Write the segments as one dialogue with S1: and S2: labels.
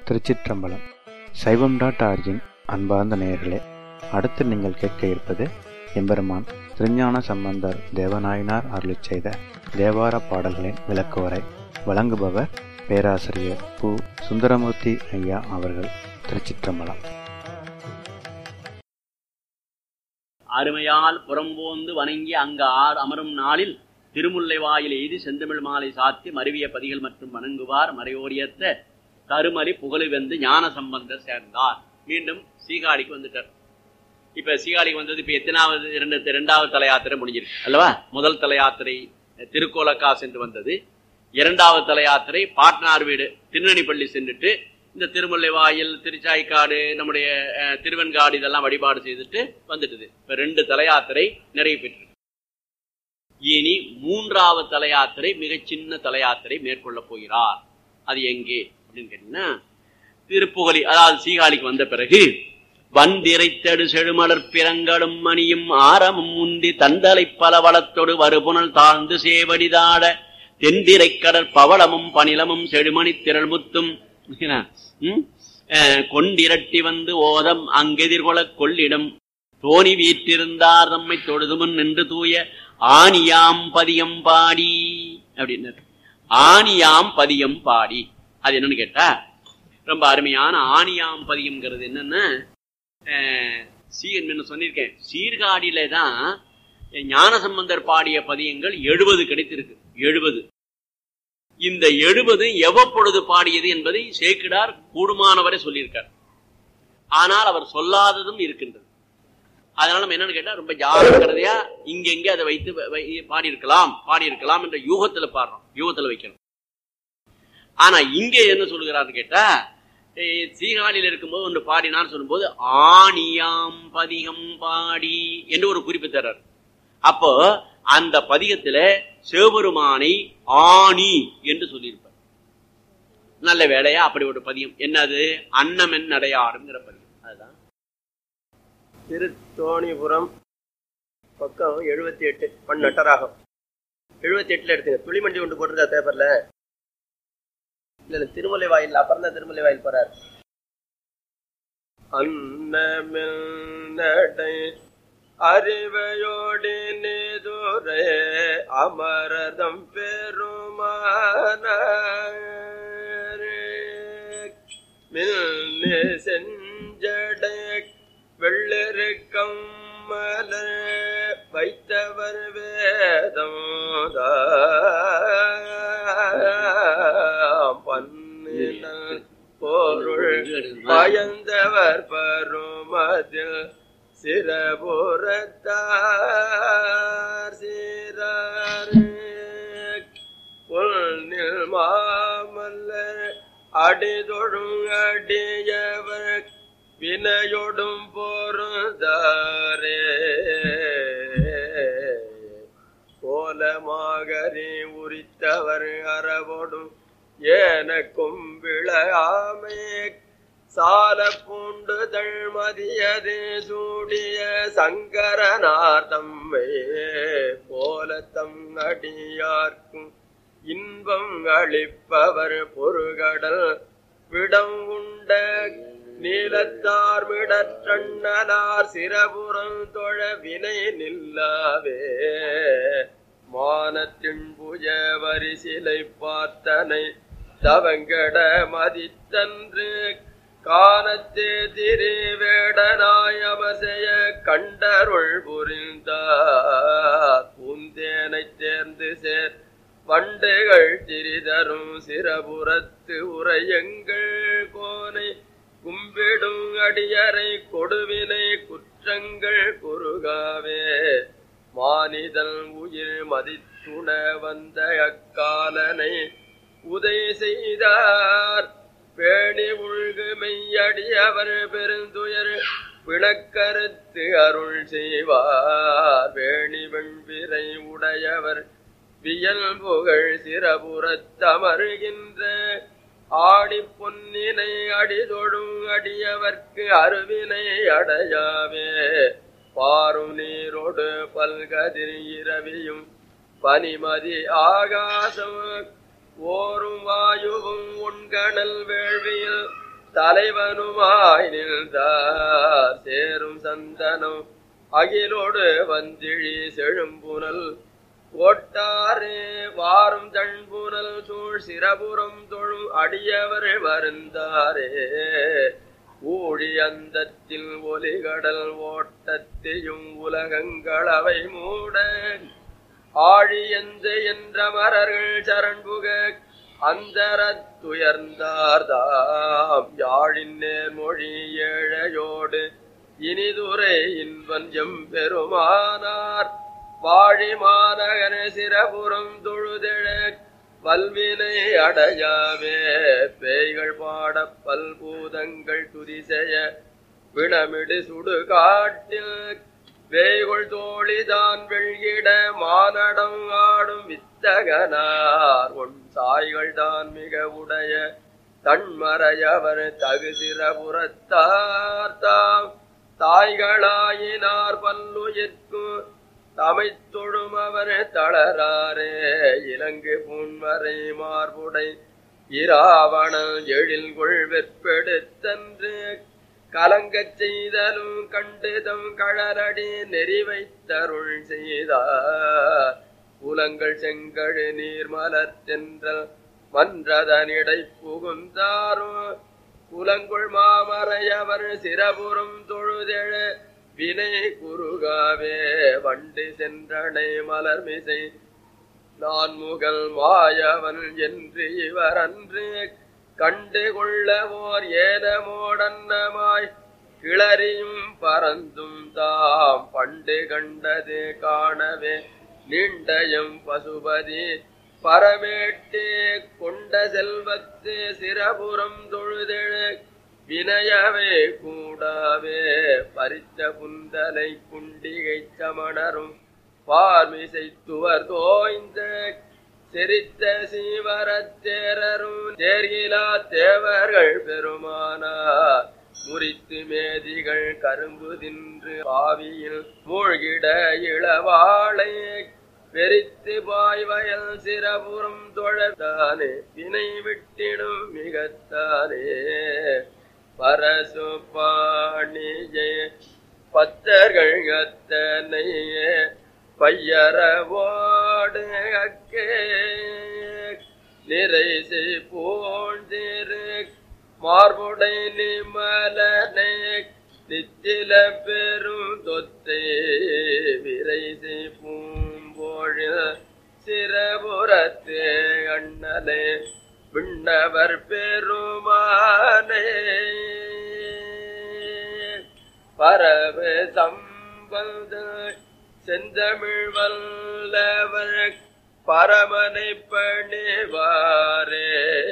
S1: திருச்சிற்றம்பலம் சைவம் dot origin அன்பார்ந்த நேயர்களே அடுத்து நீங்கள் கேட்க இருப்பது எம்பெருமான் திருஞான சம்பந்தர் தேவநாயனார் அருளிச் செய்த தேவார பாடல்களின் விளக்குவரை வழங்குபவர் பேராசிரியர் பு சுந்தரமூர்த்தி ஐயா அவர்கள் திருச்சிற்றம்பலம்
S2: அருமையால் புறம்போந்து வணங்கி அங்கு ஆர் அமரும் நாளில் திருமுல்லை வாயில் எய்தி செந்தமிழ் மாலை சாத்தி மருவிய பதிகள் மற்றும் வணங்குவார் மறையோரியத்த தருமறி புகழு வெந்து ஞான சம்பந்தர் சேர்ந்தார் மீண்டும் சீகாழிக்கு வந்துட்டார் இப்ப சீகாழிக்கு வந்தது இப்ப எத்தனாவது இரண்டு இரண்டாவது தல யாத்திரை முடிஞ்சிருக்கு அல்லவா முதல் தல யாத்திரை திருக்கோலக்கா சென்று வந்தது இரண்டாவது தல யாத்திரை பாட்னார் வீடு திருநெல்வேலி சென்றுட்டு இந்த திருமுல்லை வாயில் திருச்சாய்க்காடு நம்முடைய அஹ், திருவெண்காடு இதெல்லாம் வழிபாடு செய்துட்டு வந்துட்டுது இப்ப ரெண்டு தல யாத்திரை நிறைவு பெற்று இனி மூன்றாவது தல யாத்திரை மிகச் சின்ன தல யாத்திரை மேற்கொள்ள போகிறார் அது எங்கே அப்படின்னு கேட்டீங்கன்னா திருப்புகலி அதாவது சீகாழிக்கு வந்த பிறகு வந்திரைத்தடு செழுமலர் பிறங்களும் மணியும் ஆரமும் முந்தி தந்தலை பல வளத்தொடு வருபுணல் தாழ்ந்து சேவடிதாட தென்திரை கடற் பவளமும் பனிலமும் செழுமணி திரள் முத்தும் ம்? அஹ், கொண்டிரட்டி வந்து ஓதம் அங்கெதிர்கொளக் கொள்ளிடம் தோணி வீற்றிருந்தார் தம்மை தொழுதுமுன் நின்று தூய ஆணியாம் பதியம் பாடி அப்படின்னாரு ஆணியாம் பதியம் பாடி அது என்னன்னு கேட்டா ரொம்ப அருமையான ஆணியாம் பதியம்ங்கிறது என்னன்னா அஹ், சீர் என்ன சொல்லியிருக்கேன் சீர்காழியில தான் ஞானசம்பந்தர் பாடிய பதியங்கள் எழுபது கிடைத்திருக்கு எழுபது இந்த எழுபது எவ்வப்பொழுது பாடியது என்பதை சேக்கிடார் கூடுமானவரை சொல்லியிருக்கார் ஆனால் அவர் சொல்லாததும் இருக்கின்றது அதனால நம்ம என்னன்னு கேட்டா ரொம்ப ஜாக்கிரதையா இங்க எங்க அதை வைத்து வ- வை- பாடி இருக்கலாம் பாடி இருக்கலாம் என்ற யூகத்துல பாடுறோம் யூகத்துல வைக்கணும் ஆனா இங்க என்ன சொல்லுகிறார்னு கேட்டா eh, சீகாழியில் இருக்கும்போது ஒன்று பாடினான்னு சொல்லும்போது ஆணியாம் பதிகம் பாடி என்று ஒரு குறிப்பு தர்றார் அப்போ அந்த பதிகத்துல சிவபெருமானை ஆணி என்று சொல்லியிருப்பார் நல்ல வேலையா அப்படி ஒரு பதியம் என்னது அன்னமென் நடையாடுங்கிற பதியம் அதுதான்
S3: திருத்தோணிபுரம் பக்கம் எழுபத்தி எட்டு பண் நட்டராகம் எழுபத்தி எட்டுல எடுத்துங்க துளிமண்டி ஒன்று போட்டிருக்கா பேப்பர்ல இல்ல இல்ல திருமலை வாயில் அப்புறம் தான் திருமலை வாயில் போறார் அன்னமில் நடை அறிவையோடு நேதுரை அமரதம் பெருமான மில்னு செஞ்சடை வெள்ளெருக்கம் மலர் வைத்தவர் வேதம் பண்ணின பொருள் பயந்தவர் பருமதில் சிறபுறத்தார் சீரார் பொன்னில் மாமல்லர் அடிதொழும் அடியவர் வினையொடும் பொருந்தாரே கோலமாகரி உரித்தவர் அறவோடும் ஏனக்கும் விளையாமே சால பூண்டு தழ்மதியது சூடிய சங்கரனார் தம்மை போலத்தம் அடியார்க்கும் இன்பம் அளிப்பவர் பொருகடல் விடம் உண்ட நீலத்தார் விடற்றண்ணலார் சிரபுரம் தொழ வினை நில்லாவே மானத்தின் புஜ வரிசிலை பார்த்தனை தவங்கட மதித்தன்று காணத்தே திரிவேடனாய் அவசைய கண்டருள் புரிந்தார் பூந்தேனைத் தேர்ந்து சேர் வண்டுகள் திரிதரும் சிரபுரத்து உரையங்கள் கோனை கும்பிடும் அடியரை கொடுவினை குற்றங்கள் குறுகாவே மானிதன் உயிர் மதித்துண வந்த அக்காலனை உதை செய்தார் பேணி உள்கு மெய்யடியவர் பெருந்துயர் பிணக்கருத்து அருள் செய்வார் வேணி வெண்பிறை உடையவர் வியல் புகழ் சிறபுறத்தமருகின்ற ஆடி பொன்னினை அடிதொடும் அடியவர்க்கு அருவினை அடையாவே பாரும் நீரோடு பல்கதிர் இரவியும் பனிமதி ஆகாசம் ஓரும் வாயுவும் உண்கணல் வேள்வியில் தலைவனுமாய் நின்றார் சேரும் சந்தனம் அகிலோடு வந்திழி செழும்புனல் கோட்டாரே வாரும் தண்புனல் சூழ் சிரபுரம் தொழும் அடியவர் வருந்தாரே ஊழி அந்தத்தில் ஒலிகடல் ஓட்டத்தையும் உலகங்களவை மூட ஆழி எந்த என்ற மரர்கள் சரண்புக அந்தரத்துயர்ந்தார்தாம் யாழின் நேர்மொழி ஏழையோடு இனிதுரை இன்பன் எம்பெருமானார் வாழி மாநகர சிரபுரம் தொழுதெழ பல்வினை அடையாவே பேய்கள் பாட பல்பூதங்கள் துதிசெய வினமிடு சுடுகாட்டில் வேய்கொள் தோழிதான் வெள்கிட மானடம் ஆடும் வித்தகனார் உன் சாய்கள் தான் மிக உடைய தன்மறையவர் தகுதிரபுறத்தார் தாம் தாய்களாயினார் பல்லுயிர்க்கும் தமை தொழும் அவர் தளராரே இலங்கு பூன்மறை மார்புடை இராவணன் எழில்கொள் வெற்பெடுத்தன்று கலங்கச் செய்தலும் கண்டுதம் கழலடி நெறி வைத்தருள் செய்தார் புலங்கள் செங்கழு நீர் மலர்த்தென்றல் மன்றதனிடை புகுந்தாரும் புலங்குள் மாமறையவர் சிரபுரம் தொழுதெழ வினை குறுகாவே வண்டு சென்றனை மலர்மிசை நான் முகல் மாயவன் என்று இவர் அன்று கண்டு கொள்ளவோர் ஏனமோடன்னமாய் கிளறியும் பறந்தும் தாம் பண்டு கண்டது காணவே நீண்டயம் பசுபதி பரமேட்டே கொண்ட செல்வத்து சிரபுரம் தொழுதெழ வினயவே கூடாவே பறித்த புந்தலை குண்டிகை சமணரும் பார்மிசைத்துவர் தோய்ந்த செரித்த சீவரத்தேரரும் தேர்கிலா தேவர்கள் பெருமானார் முறித்து மேதிகள் கரும்பு தின்று பாவியில் மூழ்கிட இளவாளை பெரித்து பாய்வயல் சிரபுரம் தொழத்தானே வினை விட்டிடும் மிகத்தானே பரசு பாணியே பத்தர்கள் அத்தனையே பையரவோடு அக்கே நிறைசை போந்திரு மார்புடை நிமலனை நித்தில பெரும் தொத்தை விரைசை பூம்போழில் சிறபுறத்தே அண்ணலே விண்ணவர் பெருமானே பரவ சம்பந்த செந்தமிழ் வல்லவர் பரமனை பணிவாரே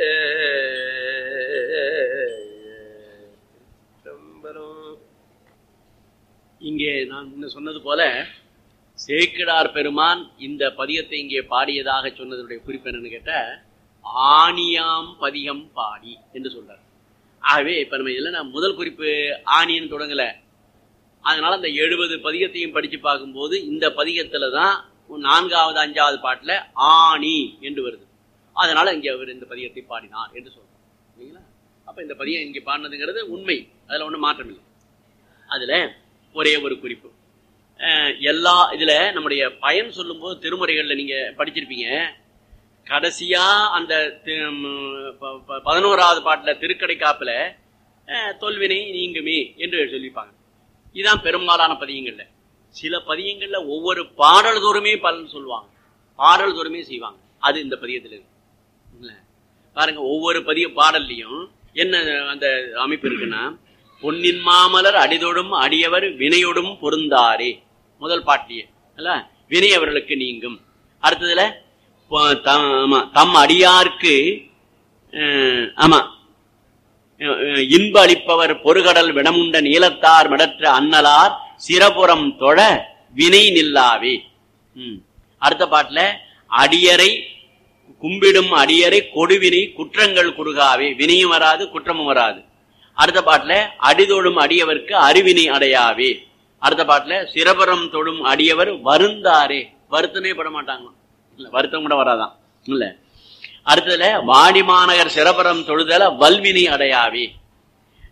S3: சிதம்பரம்
S2: இங்கே நான் முன்ன சொன்னது போல சேக்கிடார் பெருமான் இந்த பதியத்தை இங்கே பாடியதாக சொன்னதுடைய குறிப்பு என்னன்னு கேட்ட ஆணியாம் பதிகம் பாடி என்று சொல்றார் ஆகவே இப்ப நம்ம இல்லைன்னா முதல் குறிப்பு ஆணின்னு தொடங்கல அதனால அந்த எழுபது பதிகத்தையும் படிச்சு பார்க்கும்போது இந்த பதிகத்துல தான் நான்காவது அஞ்சாவது பாட்டுல ஆணி என்று வருது அதனால இங்க அவர் இந்த பதிகத்தை பாடினார் என்று சொல்றோம் இல்லைங்களா அப்ப இந்த பதியம் இங்க பாடினதுங்கிறது உண்மை அதுல ஒண்ணும் மாற்றம் இல்லை அதுல ஒரே ஒரு குறிப்பு அஹ் எல்லா இதுல நம்முடைய பயன் சொல்லும்போது திருமுறைகள்ல நீங்க படிச்சிருப்பீங்க கடைசியா அந்த தி- ம், ப- ப- பதினோராவது பாட்டுல திருக்கடை காப்புல அஹ், தொல்வினை நீங்குமே என்று சொல்லிப்பாங்க இதுதான் பெரும்பாலான பதியங்கள்ல சில பதியங்கள்ல ஒவ்வொரு பாடல் தோறுமே பலன் சொல்லுவாங்க பாடல் தோறுமே செய்வாங்க அது இந்த பதியத்துல இருக்கு இல்ல? பாருங்க ஒவ்வொரு பதிய பாடல்லையும் என்ன அந்த அமைப்பு இருக்குன்னா பொன்னின் மாமலர் அடிதொடும் அடியவர் வினையொடும் பொருந்தாரே முதல் பாட்டிலேயே அல்ல வினை அவர்களுக்கு நீங்கும் அடுத்ததுல பொ- தம் ஆமா, தம் அடியார்க்கு அஹ், ஆமா அஹ், அஹ், இன்ப அளிப்பவர் பொறுகடல் விடமுண்ட நீலத்தார் மிடற்ற அன்னலார் சிரபுரம் தொழ வினை நில்லாவே ம். அடுத்த பாட்டுல அடியரை கும்பிடும் அடியரை கொடுவினை குற்றங்கள் குறுகாவே வினையும் வராது குற்றமும் வராது அடுத்த பாட்டுல அடிதொழும் அடியவர்க்கு அறிவினை அடையாவே அடுத்த பாட்டுல சிரபரம் தொழும் அடியவர் வருந்தாரே வருத்தனே பட மாட்டாங்களாம் இல்ல வருத்தம் கூட வராதான் இல்ல அடுத்ததுல வாடி மாநகர் சிரபரம் தொழுதல வல்வினை அடையாவே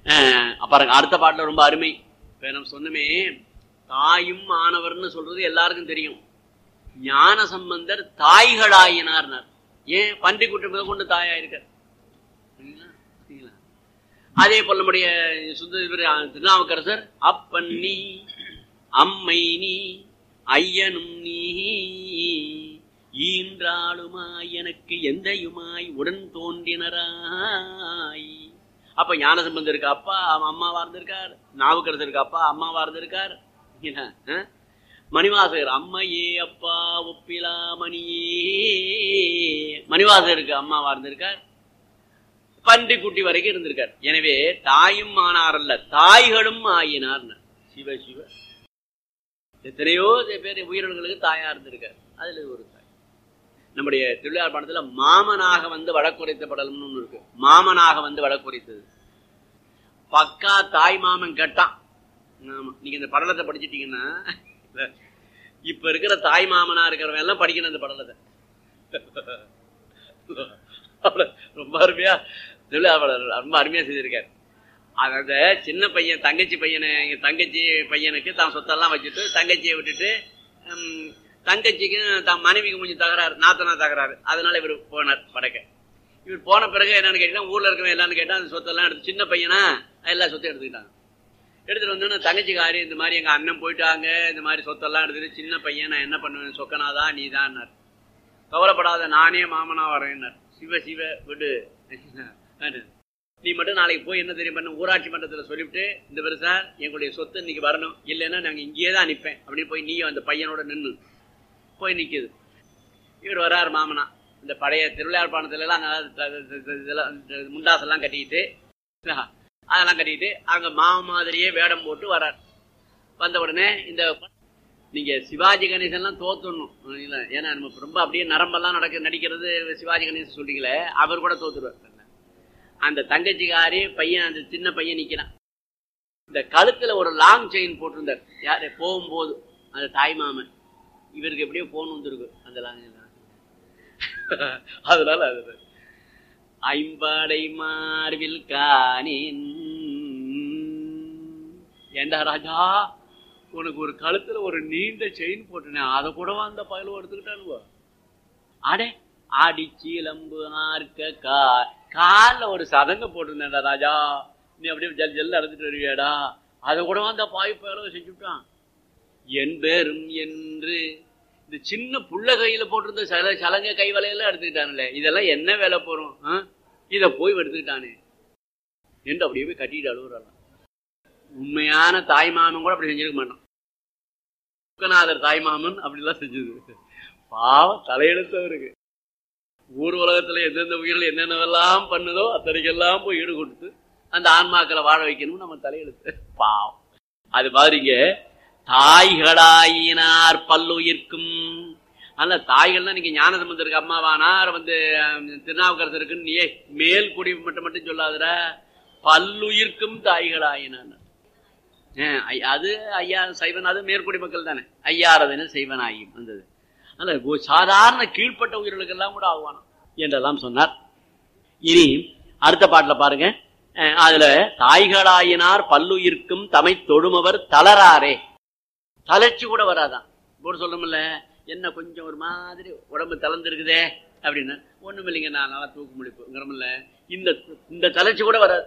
S2: அஹ் பாருங்க அடுத்த பாட்டுல ரொம்ப அருமை இப்ப நம்ம சொன்னமே தாயும் ஆனவர்னு சொல்றது எல்லாருக்கும் தெரியும் ஞான சம்பந்தர் தாய்களாயினார்னார் ஏன் பன்றி குட்டி முதல் கொண்டு தாயா இருக்கார் சரிங்களா? சரிங்களா? அதே போல நம்முடைய சுந்த இவரு, அஹ், திருநாவுக்கரசர் அப்பன் நீ அம்மை நீ ஐயனும் நீ ஈன்றாளுமாய் எனக்கு எந்தையுமாய் உடன் தோன்றினராய் அப்ப ஞானசம்பந்தம் இருக்கு அப்பா அவன் அம்மாவா இருந்திருக்கார் நாவுக்கரசர் இருக்கு அப்பா அம்மாவா இருந்திருக்கார் என்ன, அஹ்? மணிவாசகர் அம்மையே அப்பா ஒப்பிலா மணியே மணிவாசகருக்கு அம்மாவா இருந்திருக்கார் பன்றி குட்டி வரைக்கும் இருந்திருக்கார் எனவே தாயும் ஆனார் அல்ல தாய்களும் ஆயினார் சிவ சிவ எத்தனையோ பேர் உயிரினங்களுக்கு தாயா இருந்திருக்கார் அதுல இது ஒரு தாய் நம்முடைய திருவிழார் பாடத்துல மாமனாக வந்து வழக்குரைத்த படலம்னு ஒண்ணு இருக்கு மாமனாக வந்து வழக்குரைத்தது பக்கா தாய் மாமன் கேட்டான் ஆமா நீங்க இந்த படலத்தை படிச்சிட்டீங்கன்னா இப்ப இருக்கிற தாய் மாமனா இருக்கிறவன் எல்லாம் படிக்கணும் இந்த படலத்தை அவ்வளவு ரொம்ப அருமையா திருவிழாவாளர் ரொம்ப அருமையா செய்திருக்காரு அதாவது சின்ன பையன் தங்கச்சி பையனை எங்க தங்கச்சி பையனுக்கு தான் சொத்தெல்லாம் வச்சுட்டு தங்கச்சியை விட்டுட்டு ஹம், தங்கச்சிக்கும் தன் மனைவிக்கு கொஞ்சம் தகராறு நாத்தனா தகராறு அதனால இவர் போனார் படைக்க இவர் போன பிறகு என்னன்னு கேட்டீங்கன்னா ஊர்ல இருக்கவன் எல்லான்னு கேட்டா அந்த சொத்தெல்லாம் எடுத்து சின்ன பையனா எல்லா சொத்தையும் எடுத்துக்கிட்டாங்க எடுத்துட்டு வந்தோன்னே தங்கச்சிக்காரி இந்த மாதிரி எங்க அண்ணன் போயிட்டாங்க இந்த மாதிரி சொத்தெல்லாம் எடுத்துட்டு சின்ன பையன் நான் என்ன பண்ணுவேன் சொக்கனாதான் நீ கவலைப்படாத நானே மாமனா வரேன்னார் சிவ சிவ விடு நீ மட்டும் நாளைக்கு போய் என்ன தெரியும் பண்ண ஊராட்சி மன்றத்தில் சொல்லிவிட்டு இந்த பேர் சார் எங்களுடைய சொத்து இன்னைக்கு வரணும் இல்லைன்னா நாங்கள் இங்கேயே தான் நிற்பேன் அப்படின்னு போய் நீயும் அந்த பையனோட நின்று போய் நிற்கிது இவர் வராரு மாமனா இந்த பழைய திருவிழாப்பாணத்துல எல்லாம் நல்லா த- த- த- இதெல்லாம் இந்த முண்டாசெல்லாம் கட்டிக்கிட்டு அதெல்லாம் கட்டிக்கிட்டு அங்க மாம மாதிரியே வேடம் போட்டு வரார் வந்த உடனே இந்த நீங்க சிவாஜி கணேசன்லாம் தோத்துடணும் இல்ல, ஏன்னா நம்ம ரொம்ப அப்படியே நரம்பெல்லாம் நடக்க நடிக்கிறது சிவாஜி கணேசன் சொல்றீங்களே அவர் கூட தோத்துருவார் அந்த தங்கச்சிக்காரி பையன் அந்த சின்ன பையன் நிக்கிறான் இந்த கழுத்துல ஒரு லாங் செயின் போட்டிருந்தார் யாரு போகும்போது அந்த தாய் மாமன் இவருக்கு எப்படியோ போன் வந்திருக்கு அந்த லாங் அதனால அது ஐம்படை மார்பில் காணேன் ஏண்டா ராஜா உனக்கு ஒரு கழுத்துல ஒரு நீண்ட செயின் போட்டுனேன் அதை கூடவா அந்த பயலும் எடுத்துக்கிட்டானுவா அடே ஆடி சீலம்பு ஆர்க்க கா கால்ல ஒரு சதங்க போட்டிருந்தேன்டா ராஜா நீ அப்படியே ஜல் ஜல்ல நடந்துட்டு வருவியாடா அதை கூடவா அந்த பாய் பயலும் செஞ்சுட்டான் என் பேரும் என்று இந்த சின்ன புள்ள கையில போட்டிருந்த சல சலங்க கை வலையெல்லாம் எடுத்துக்கிட்டானுல்ல இதெல்லாம் என்ன வேலை போறோம் ஆ? இத போய் எடுத்துக்கிட்டானே என்று அப்படியே போய் கட்டிட்டு அழுகுறாங்க உண்மையான தாய் மாமன் கூட அப்படி செஞ்சிருக்க மாட்டான் முக்கநாதர் தாய் மாமன் அப்படிலாம் செஞ்சது பாவம் தலையெழுத்தவருக்கு ஊர் உலகத்துல எந்தெந்த உயிர்கள் என்னென்னவெல்லாம் பண்ணுதோ அத்தனைக்கெல்லாம் போய் ஈடு கொடுத்து அந்த ஆன்மாக்களை வாழ வைக்கணும் நம்ம தலையெழுத்து பாவம் அது மாதிரிங்க தாய்களாயினார் பல்லுயிர்க்கும் அல்ல தாய்கள்னா நீங்க ஞான சம்பந்தருக்கு அம்மாவானார் வந்து அஹ், திருநாவுக்கரசருக்கு நீ மேல் குடி மட்டும் மட்டும் சொல்லாதட பல்லுயிர்க்கும் தாய்களாயினார் அஹ், ஐ- அது ஐயா சைவன் அது மேற்குடி மக்கள் தானே ஐயாரதன செய்வனாயும் வந்தது அல்ல ஒரு சாதாரண கீழ்ப்பட்ட உயிர்களுக்கெல்லாம் கூட ஆகுவானாம் என்றெல்லாம் சொன்னார் இனி அடுத்த பாட்டுல பாருங்க அஹ், அதுல தாய்களாயினார் பல்லுயிர்க்கும் தமை தொழுமவர் தளராரே தளர்ச்சி கூட வராதான் போட்டு சொல்லணும்ல என்ன கொஞ்சம் ஒரு மாதிரி உடம்பு தளர்ந்துருக்குதே அப்படின்னு ஒண்ணும் இல்லைங்க நான் நல்லா தூக்கு முடிப்புங்கிறமில்ல இந்த இந்த தளர்ச்சி கூட வராது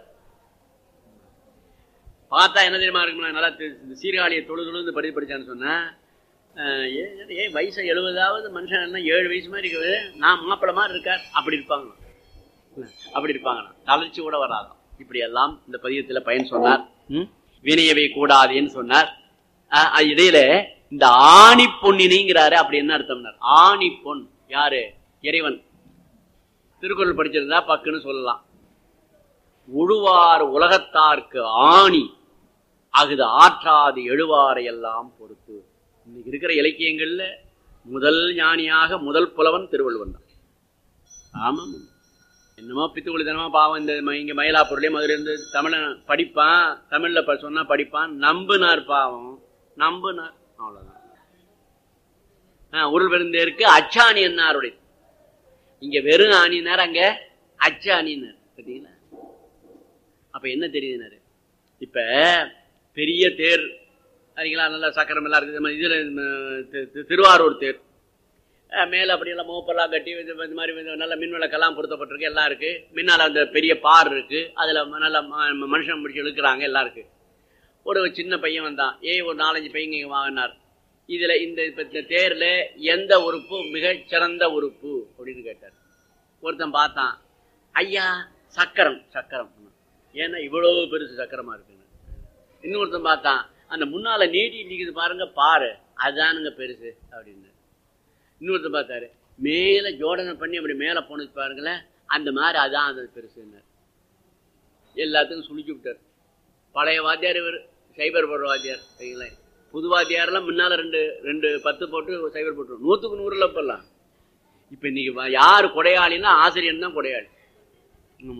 S2: பார்த்தா என்ன தெரியுமா இருக்கும்ல நல்லா தி- இந்த சீர்காழியை தொழு தொழுந்து படி படிச்சான்னு சொன்னா அஹ், ஏ- ஏன் வயசு எழுபதாவது மனுஷன் என்ன ஏழு வயசு மாதிரி இருக்குது நான் மாப்பிள்ள மாதிரி இருக்கார் அப்படி இருப்பாங்க அப்படி இருப்பாங்கண்ணா தளர்ச்சி கூட வராதாம் இப்படி எல்லாம் இந்த பதியத்துல பயன் சொன்னார் ம்? வினையவை கூடாதேன்னு சொன்னார் அஹ், அது இடையில இந்த ஆணி பொன்னினிங்கிறாரு அப்படி என்ன அர்த்தம்னார் ஆணி பொன் யாரு இறைவன் திருக்குறள் படிச்சிருந்தா பக்குன்னு சொல்லலாம் உழுவார் உலகத்தார்க்கு ஆணி அகுது ஆற்றாது எழுவாரை எல்லாம் பொறுத்து இன்னைக்கு இருக்கிற இலக்கியங்கள்ல முதல் ஞானியாக முதல் புலவன் திருவள்ளுவன் தான் ஆமாம் என்னமோ பித்துக்குளித்தனமா பாவம் இந்த ம- இங்க மயிலாப்பூர்லயே மதுரை இருந்து தமிழ படிப்பான் தமிழ்ல ப- சொன்னா படிப்பான் நம்புனார் பாவம் நம்புனார் அவ்வளவுதான் ஆஹ் உருள் பெருந்தேருக்கு அச்சாணி என்னாருடைய இங்க வெறும் ஆணினார் அங்க அச்சாணினார் பார்த்தீங்களா அப்ப என்ன தெரியுதுனாரு இப்ப பெரிய தேர் சரிங்களா நல்ல சக்கரம் எல்லாம் இருக்குது நம்ம இதுல ம், தி- தி- திருவாரூர் தேர் அஹ், மேல அப்படியெல்லாம் மோப்பெல்லாம் கட்டி இது இந்த மாதிரி வந்து நல்ல மின் விளக்கெல்லாம் பொருத்தப்பட்டிருக்கு எல்லாம் இருக்கு முன்னால அந்த பெரிய பார் இருக்கு அதுல ம- நல்ல ம- மனுஷன் முடிச்சு இழுக்கிறாங்க எல்லாம் இருக்கு ஒரு சின்ன பையன் வந்தான் ஏய் ஒரு நாலஞ்சு பையன் இங்க வாங்கினார் இதுல இந்த இப்ப இந்த தேர்ல எந்த உறுப்பு மிகச் சிறந்த உறுப்பு அப்படின்னு கேட்டார் ஒருத்தன் பார்த்தான் ஐயா சக்கரம் சக்கரம் ஏன்னா இவ்வளவு பெருசு சக்கரமா இருக்குன்னு இன்னொருத்தன் பார்த்தான் அந்த முன்னால நீட்டி நிக்குது பாருங்க பாரு அதுதானுங்க பெருசு அப்படின்னு இன்னொருத்தன் பார்த்தாரு மேல ஜோடனை பண்ணி அப்படி மேல போனது பாருங்களேன் அந்த மாதிரி அதான் அது பெருசுன்னு எல்லாத்துக்கும் சுழிச்சு விட்டார் பழைய வாத்தியார் இவர் சைபர் போடுற வாத்தியார் சரிங்களா புது வாத்தியாரெல்லாம் முன்னால ரெண்டு ரெண்டு பத்து போட்டு சைபர் போட்டு நூத்துக்கு நூறுல இப்பெல்லாம் இப்ப இன்னைக்கு வா- யாரு கொடையாளின்னா ஆசிரியன் தான் கொடையாளி ஆமா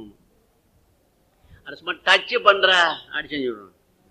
S2: அது சும்மா டச் பண்ற அப்படி செஞ்சு விடணும்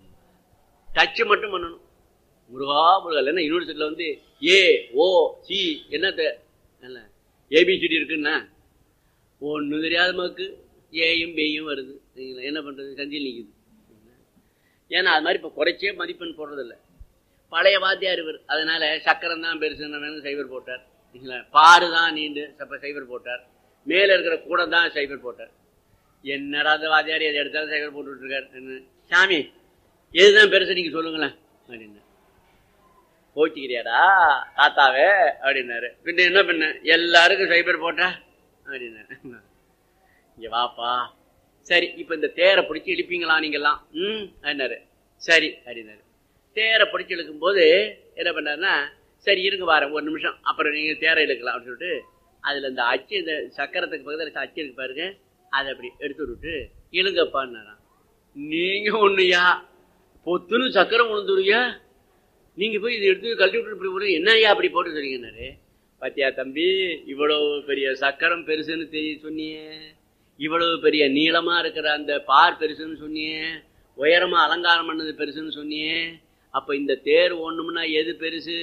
S2: டச் மட்டும் பண்ணணும் முருகா முருகா இல்லைன்னா யூனிவர்சிட்டியில் வந்து ஏ ஓ சி என்னத்த இல்ல ஏபிசிடி இருக்குன்னா ஒன்றும் தெரியாத மக்கு ஏயும் பேயும் வருது சரிங்களா என்ன பண்றது சந்தியில் நிக்குது ஏன்னா அது மாதிரி இப்போ குறைச்சே மதிப்பெண் போடுறதில்ல பழைய வாத்தியார் இவர் அதனால சக்கரம் தான் பெருசுன்னு சைபர் போட்டார் சரிங்களா பாரு தான் நீண்டு சப்ப சைபர் போட்டார் மேலே இருக்கிற கூட தான் சைபர் போட்டார் என்னடா அந்த வாத்தியார் எதை எடுத்தாலும் சைபர் போட்டுட்டு இருக்காரு என்ன சாமி எதுதான் பெருசு நீங்க சொல்லுங்களேன் அப்படின்னு கோச்சிக்கிறியாடா தாத்தாவே அப்படின்னாரு பின்ன என்ன பண்ண எல்லாருக்கும் சைபர் போட்டா அப்படின்னாரு இங்க வாப்பா சரி இப்ப இந்த தேரை பிடிச்சி இழுப்பீங்களா நீங்கெல்லாம் ம் அப்படின்னாரு சரி அப்படின்னாரு தேரை பிடிச்சி இழுக்கும் போது என்ன பண்ணாருன்னா சரி இருங்க வாரேன் ஒரு நிமிஷம் அப்புறம் நீங்க தேரை இழுக்கலாம் அப்படின்னு சொல்லிட்டு அதுல இந்த அச்சு இந்த சக்கரத்துக்கு பக்கத்துல அச்சு இருக்கு பாருங்க அதை அப்படி எடுத்து விட்டு இழுங்கப்பான்னாராம் நீங்க ஒண்ணுயா பொத்துன்னு சக்கரம் விழுந்துருயா நீங்க போய் இதை எடுத்து கழட்டி விட்டு இப்படி போடு என்னய்யா அப்படி போட்டு சொன்னீங்கன்னாரு பாத்தியா தம்பி இவ்வளவு பெரிய சக்கரம் பெருசுன்னு தெரிய சொன்னியே இவ்வளவு பெரிய நீளமா இருக்கிற அந்த பார் பெருசுன்னு சொன்னியே உயரமா அலங்காரம் பண்ணது பெருசுன்னு சொன்னியே அப்ப இந்த தேர் ஒண்ணும்னா எது பெருசு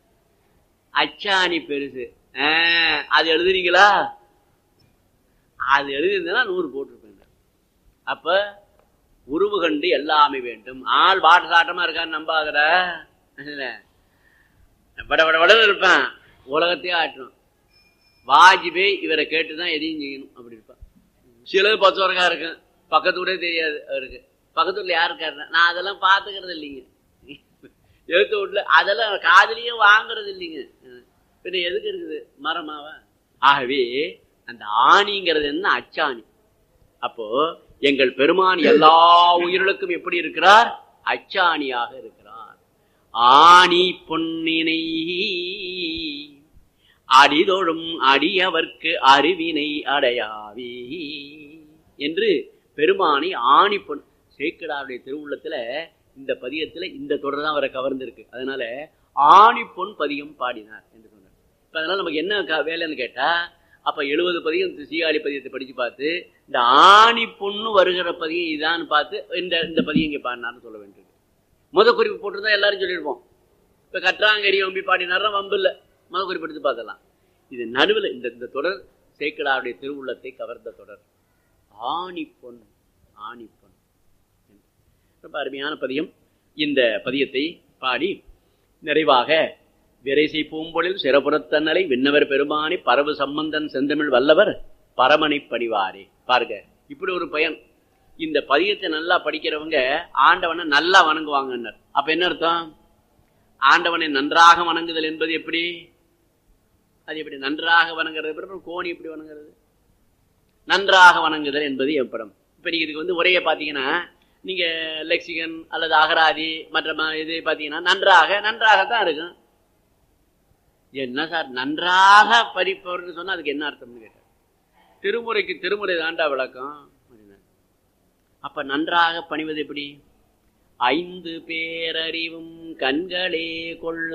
S2: அச்சாணி பெருசு ஆ, அது எழுதுறீங்களா அது எழுதிருந்தா நூறு போட்டிருப்பேன் அப்ப உருவு கண்டு எல்லாமே வேண்டும் ஆள் வாட்ட சாட்டமா இருக்கான்னு நம்பாதடா இல்ல வட வட வடன்னு இருப்பான் உலகத்தையே ஆட்டணும் வாஜ்பேய் இவரை கேட்டுதான் எதையும் செய்யணும் அப்படி இருப்பான் சிலது பத்து வரக்கா இருக்கும் பக்கத்து ஊரே தெரியாது அவருக்கு பக்கத்து ஊர்ல யாரு இருக்காரு நான் அதெல்லாம் பாத்துக்கிறது இல்லைங்க எழுத்து வீட்டுல அதெல்லாம் காதலியும் வாங்குறது இல்லைங்க பின்ன எதுக்கு இருக்குது மரமாவா ஆகவே அந்த ஆணிங்கிறது என்ன அச்சாணி அப்போ எங்கள் பெருமான் எல்லா உயிர்களுக்கும் எப்படி இருக்கிறார் அச்சாணியாக இருக்கிறார் ஆணி பொன்னினை அடிதொழும் அடியவர்க்கு அறிவினை அடையாவே என்று பெருமானை ஆணி பொன் சேக்கடாவுடைய திருவுள்ளத்துல இந்த பதியத்துல இந்த தொடர் தான் அவரை கவர்ந்திருக்கு அதனால ஆணி பொன் பதியம் பாடினார் என்று சொன்னார் இப்ப அதனால நமக்கு என்ன க- வேலைன்னு கேட்டா அப்ப எழுபது பதியம் இந்த சீகாழி பதியத்தை படிச்சு பார்த்து இந்த ஆணி பொண்ணு வருகிற பதியம் இதான்னு பார்த்து இந்த இந்த பதியம் இங்க பாடினார்னு சொல்ல வேண்டியது முத குறிப்பு போட்டுருந்தா எல்லாரும் சொல்லியிருப்போம் இப்ப கற்றாங்கரி வம்பி பாடினாரா வம்பு இல்ல முத குறிப்பு எடுத்து பார்த்தலாம் இது நடுவில் இந்த இந்த தொடர் சேக்கடாவுடைய திருவுள்ளத்தை கவர்ந்த தொடர் ஆணி பொன் ஆணி பொன் ரொம்ப அருமையான பதியம் இந்த பதியத்தை பாடி நிறைவாக விரைசை பூம்பொழில் சிறப்புறத்தன்னலை விண்ணவர் பெருமானி பரவு சம்பந்தன் செந்தமிழ் வல்லவர் பரமனை பணிவாரே பாருங்க இப்படி ஒரு பயன் இந்த பதியத்தை நல்லா படிக்கிறவங்க ஆண்டவனை நல்லா வணங்குவாங்கன்னர் அப்ப என்ன அர்த்தம் ஆண்டவனை நன்றாக வணங்குதல் என்பது எப்படி அது எப்படி நன்றாக வணங்குறது எப்படி? அப்புறம் கோணி எப்படி வணங்குறது நன்றாக வணங்குதல் என்பது எப்படும் இப்ப நீங்க இதுக்கு வந்து உரையை பாத்தீங்கன்னா நீங்க லெக்சிகன் அல்லது அகராதி மற்ற ம- இது பாத்தீங்கன்னா நன்றாக நன்றாகத்தான் இருக்கும் என்ன சார் நன்றாக படிப்பவர்னு சொன்னா அதுக்கு என்ன அர்த்தம்னு கேட்டார் திருமுறைக்கு திருமுறை தாண்டா விளக்கம் அப்படின்னாரு. அப்ப நன்றாக பணிவது எப்படி ஐந்து பேரறிவும் கண்களே கொள்ள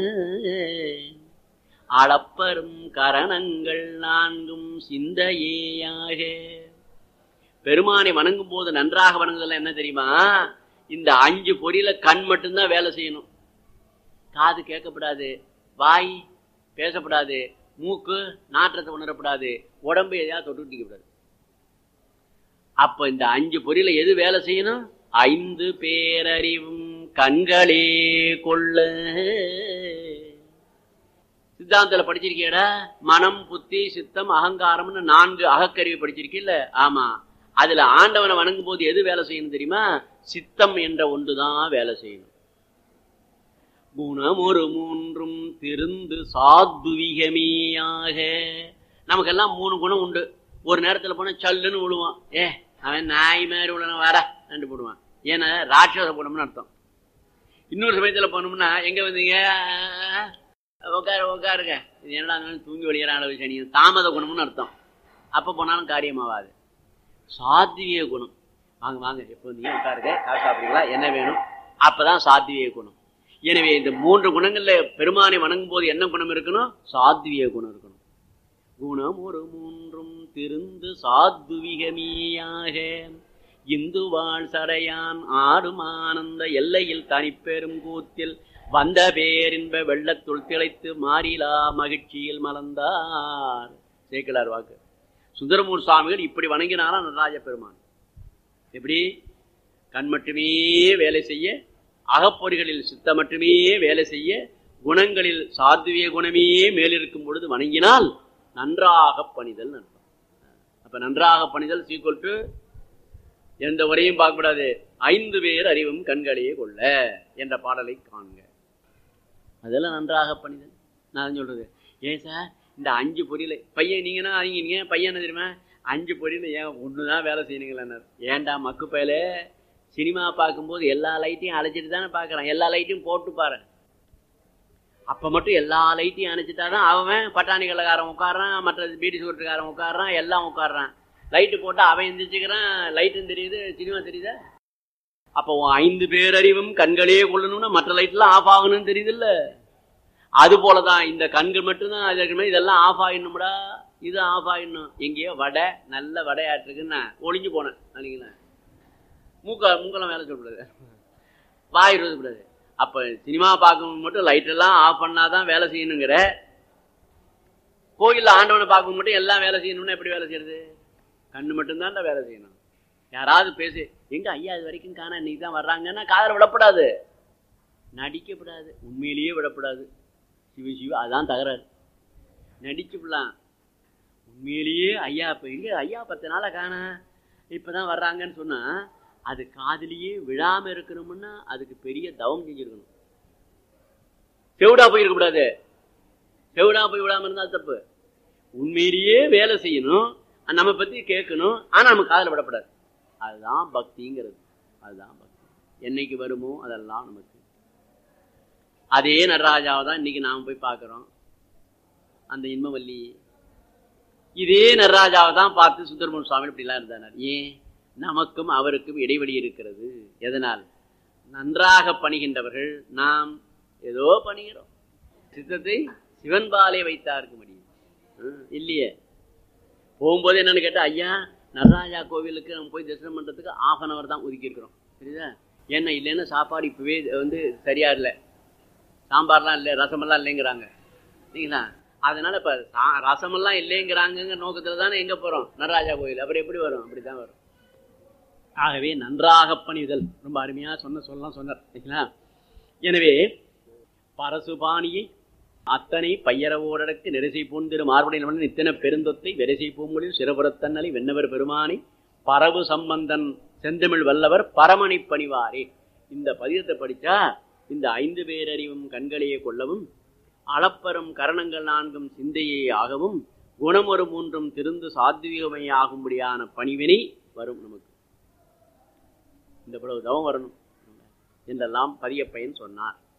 S2: அளப்பரும் கரணங்கள் நான்கும் சிந்தையேயாக பெருமானை வணங்கும் போது நன்றாக வணங்குதல் என்ன தெரியுமா இந்த அஞ்சு பொறியில கண் மட்டும்தான் வேலை செய்யணும் காது கேட்கப்படாது வாய் பேசப்படாது மூக்கு நாற்றத்தை உணரப்படாது உடம்பு எதையாவது தொட்டு கூடாது அப்ப இந்த அஞ்சு பொறியில எது வேலை செய்யணும் ஐந்து பேரறிவும் கண்களே கொள்ள சித்தாந்தத்துல படிச்சிருக்கியடா மனம் புத்தி சித்தம் அகங்காரம்னு நான்கு அகக்கருவி படிச்சிருக்கீல்ல ஆமா அதுல ஆண்டவனை வணங்கும் போது எது வேலை செய்யணும் தெரியுமா சித்தம் என்ற ஒன்றுதான் வேலை செய்யணும் குணமொரு மூன்றும் திருந்து சாத்விகமேயாக நமக்கெல்லாம் மூணு குணம் உண்டு ஒரு நேரத்துல போனா சல்லுன்னு விழுவான் ஏ அவன் நாய் மாதிரி விழுன வாடா ரெண்டு போடுவான் ஏன்னா ராட்சச குணம்னு அர்த்தம் இன்னொரு சமயத்துல போனோம்னா எங்க வந்தீங்க உட்காரு உட்காருங்க இது என்னடா இருந்தாலும் தூங்கி வெளியேறான சனி தாமத குணம்னு அர்த்தம் அப்ப போனாலும் காரியமாவாது சாத்விக குணம் வாங்க வாங்க எப்போ வந்தீங்க உட்காருங்க காசு சாப்பிடுறீங்களா என்ன வேணும் அப்பதான் சாத்விக குணம் எனவே இந்த மூன்று குணங்கள்ல பெருமானை வணங்கும் போது என்ன குணம் இருக்கணும் சாத்விக குணம் இருக்கணும் குணம் ஒரு மூன்றும் திருந்து சாத்விகமேயாக இந்து வாழ் சடையான் ஆடும் ஆனந்த எல்லையில் தனிப்பெரும் கூத்தில் வந்த பேரின்ப வெள்ளத்துள் திளைத்து மாறிலா மகிழ்ச்சியில் மலர்ந்தார் சேக்கலார் வாக்கு சுந்தரமூர் சுவாமிகள் இப்படி வணங்கினாரா நடராஜ பெருமான் எப்படி கண் மட்டுமே வேலை செய்ய அகப்பொறிகளில் சித்த மட்டுமே வேலை செய்ய குணங்களில் சாத்விய குணமே மேலிருக்கும் பொழுது வணங்கினால் நன்றாக பணிதல் நண்பன் அப்ப நன்றாக பணிதல் சீக்குவல் டு எந்த உரையும் பார்க்கக்கூடாது ஐந்து பேர் அறிவும் கண்களையே கொள்ள என்ற பாடலை காண்க அதெல்லாம் நன்றாக பணிதல் நான் சொல்றது ஏன் சார் இந்த அஞ்சு பொரியல பையன் நீங்கன்னா அறிங்க பையன் என்ன தெரியுமா அஞ்சு பொரியல ஏன் ஒண்ணுதான் வேலை செய்யணுங்களேன்னார் ஏன்டா மக்கு பயல சினிமா பார்க்கும்போது எல்லா லைட்டையும் அழைச்சிட்டு தானே பார்க்கறான் எல்லா லைட்டையும் போட்டு பாரு அப்ப மட்டும் எல்லா லைட்டையும் அணைச்சிட்டாதான் அவன் பட்டாணி கள்ளக்காரன் உட்காடுறான் மற்ற பீடி சுகட்டுக்காரன் உட்காடுறான் எல்லாம் உட்காடுறான் லைட்டு போட்டா அவன் எந்திரிச்சுக்கிறான் லைட்டும் தெரியுது சினிமா தெரியுதா அப்போ உன் ஐந்து பேரறிவும் கண்களே கொள்ளணும்னா மற்ற லைட்லாம் ஆஃப் ஆகணும்னு தெரியுது இல்ல அது போலதான் இந்த கண்கள் மட்டும்தான் அது இருக்கிற மாதிரி இதெல்லாம் ஆஃப் ஆயிடணும்டா இது ஆஃப் ஆயிடணும் எங்கேயோ வடை நல்ல வடையாட்டுருக்குன்னு ஒளிஞ்சு போனேன் இல்லைங்களா மூக்க மூக்கெல்லாம் வேலை சொல்லக்கூடாது வாய் கூடாது அப்ப சினிமா பார்க்கணும் மட்டும் லைட் எல்லாம் ஆஃப் பண்ணாதான் வேலை செய்யணுங்கிற கோயில்ல ஆண்டவனை பார்க்க மட்டும் எல்லாம் வேலை செய்யணும்னா எப்படி வேலை செய்யறது கண்ணு மட்டும்தான்டா வேலை செய்யணும் யாராவது பேசு எங்க ஐயா இது வரைக்கும் காண இன்னைக்கு தான் வர்றாங்கன்னா காதல விடப்படாது நடிக்கப்படாது உண்மையிலேயே விடப்படாது சிவ சிவ அதான் தகராறு நடிச்சுப்படலாம் உண்மையிலேயே ஐயா இப்ப எங்க ஐயா பத்து நாளை காண இப்பதான் வர்றாங்கன்னு சொன்னா அது காதலியே விழாம இருக்கணும்னா அதுக்கு பெரிய தவம் செஞ்சிருக்கணும் செவிடா போயிருக்க கூடாது செவிடா போய் விடாம இருந்தா தப்பு உண்மையிலேயே வேலை செய்யணும் நம்ம பத்தி கேட்கணும் ஆனா நம்ம காதல விடப்படாது அதுதான் பக்திங்கிறது அதுதான் பக்தி என்னைக்கு வருமோ அதெல்லாம் நமக்கு அதே நடராஜாவை தான் இன்னைக்கு நாம போய் பார்க்கிறோம் அந்த இன்பவல்லி இதே நடராஜாவை தான் பார்த்து சுந்தரமன் சுவாமி இப்படிலாம் இருந்தார் ஏன் நமக்கும் அவருக்கும் இடைவெளி இருக்கிறது எதனால் நன்றாக பணிகின்றவர்கள் நாம் ஏதோ பணிகிறோம் சித்தத்தை சிவன்பாலே வைத்தார்க்க முடியும் ஹம், இல்லையே போகும்போது என்னன்னு கேட்டா ஐயா நடராஜா கோவிலுக்கு நம்ம போய் தரிசனம் பண்றதுக்கு ஆஃப் அன் அவர் தான் ஒதுக்கி இருக்கிறோம் புரியுதா ஏன்னா இல்லைன்னா சாப்பாடு இப்பவே வந்து சரியா இல்லை சாம்பார்லாம் இல்லை ரசமெல்லாம் இல்லைங்கிறாங்க சரிங்களா அதனால இப்ப சா- ரசமெல்லாம் இல்லைங்கிறாங்க நோக்கத்துல தானே எங்க போறோம் நடராஜா கோயில் அப்புறம் எப்படி வரும் அப்படிதான் வரும் ஆகவே நன்றாக பணிதல் ரொம்ப அருமையா சொன்ன சொல்லலாம் சொன்னார் சரிங்களா எனவே பரசுபாணியை அத்தனை பையரவோடற்கு நெரிசை பூந்திரு மார்புடைய இத்தனை பெருந்தொத்தை வெரிசை பூங்குழில் சிறபுறத்தன்னலை வெண்ணவர் பெருமானை பரவு சம்பந்தன் செந்தமிழ் வல்லவர் பரமணி பணிவாரே இந்த பதியத்தை படிச்சா இந்த ஐந்து பேரறிவும் கண்களையே கொள்ளவும் அளப்பரும் கரணங்கள் நான்கும் சிந்தையே ஆகவும் குணமொரு மூன்றும் திருந்து சாத்வீகமையாகும்படியான பணிவினை வரும் நமக்கு இந்த பிளவு தவம் வரணும் என்றெல்லாம் பதிய பயன் சொன்னார்